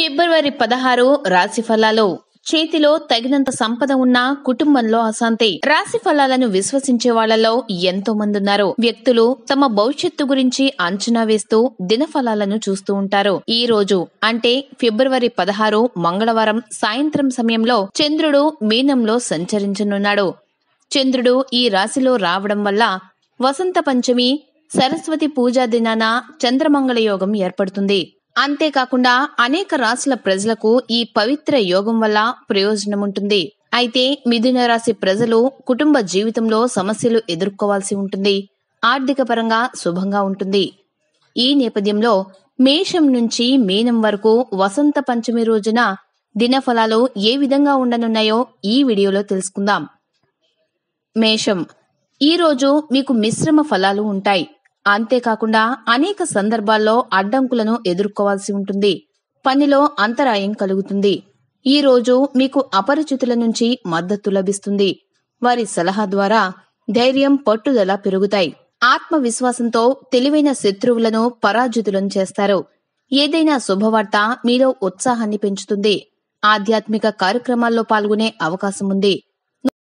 ఫిబ్రవరి పదహారు రాశి ఫలాలు చేతిలో తగినంత సంపద ఉన్న కుటుంబంలో అశాంతి రాశి ఫలాలను విశ్వసించే వాళ్లలో ఎంతో మంది ఉన్నారు వ్యక్తులు తమ భవిష్యత్తు గురించి అంచనా వేస్తూ దినఫలాలను చూస్తూ ఉంటారు ఈ రోజు అంటే ఫిబ్రవరి పదహారు మంగళవారం సాయంత్రం సమయంలో చంద్రుడు మీనంలో సంచరించనున్నాడు చంద్రుడు ఈ రాశిలో రావడం వల్ల వసంత పంచమి సరస్వతి పూజా దినాన చంద్రమంగళ యోగం ఏర్పడుతుంది అంతేకాకుండా అనేక రాశుల ప్రజలకు ఈ పవిత్ర యోగం వల్ల ప్రయోజనం ఉంటుంది అయితే మిథున రాశి ప్రజలు కుటుంబ జీవితంలో సమస్యలు ఎదుర్కోవాల్సి ఉంటుంది ఆర్థిక పరంగా శుభంగా ఉంటుంది ఈ నేపథ్యంలో మేషం నుంచి మీనం వరకు వసంత పంచమి రోజున దినఫలాలు ఏ విధంగా ఉండనున్నాయో ఈ వీడియోలో తెలుసుకుందాం మేషం ఈ రోజు మీకు మిశ్రమ ఫలాలు ఉంటాయి అంతేకాకుండా అనేక సందర్భాల్లో అడ్డంకులను ఎదుర్కోవాల్సి ఉంటుంది పనిలో అంతరాయం కలుగుతుంది ఈ రోజు మీకు అపరిచితుల నుంచి మద్దతు లభిస్తుంది వారి సలహా ద్వారా ధైర్యం పట్టుదల పెరుగుతాయి ఆత్మవిశ్వాసంతో తెలివైన శత్రువులను పరాజితులను చేస్తారు ఏదైనా శుభవార్త మీలో ఉత్సాహాన్ని పెంచుతుంది ఆధ్యాత్మిక కార్యక్రమాల్లో పాల్గొనే అవకాశం ఉంది